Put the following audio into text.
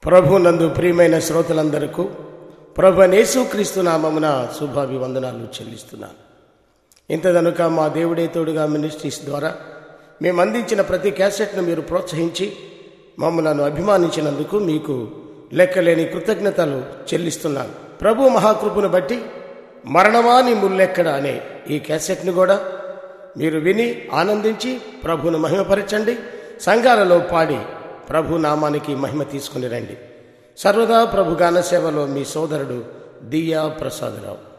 ప్రభు నందు ప్రియమైన శ్రోతలందరకు ప్రభు యేసుక్రీస్తు నామమున శుభాభివందనాలు చెల్లిస్తున్నాను ఇంతదనుక మా దేవుడే తోడుగా మినిస్ట్రీస్ ద్వారా మేము అందించిన ప్రతి క్యాసెట్ను మీరు ప్రోత్సహించి మమ్మలను అభిమానించినందుకు మీకు లెక్కలేని కృతజ్ఞతలు చెల్లిస్తున్నాను ప్రభు మహాకృపను బట్టి మరణవాని ముల్లెక్కడ అనే ఈ క్యాసెట్ను కూడా మీరు విని ఆనందించి ప్రభును మహిమపరచండి సంఘాలలో పాడి ప్రభు నామానికి మహిమ తీసుకుని రండి సర్వదా ప్రభు గాన సేవలో మీ సోదరుడు దియా ప్రసాదరావు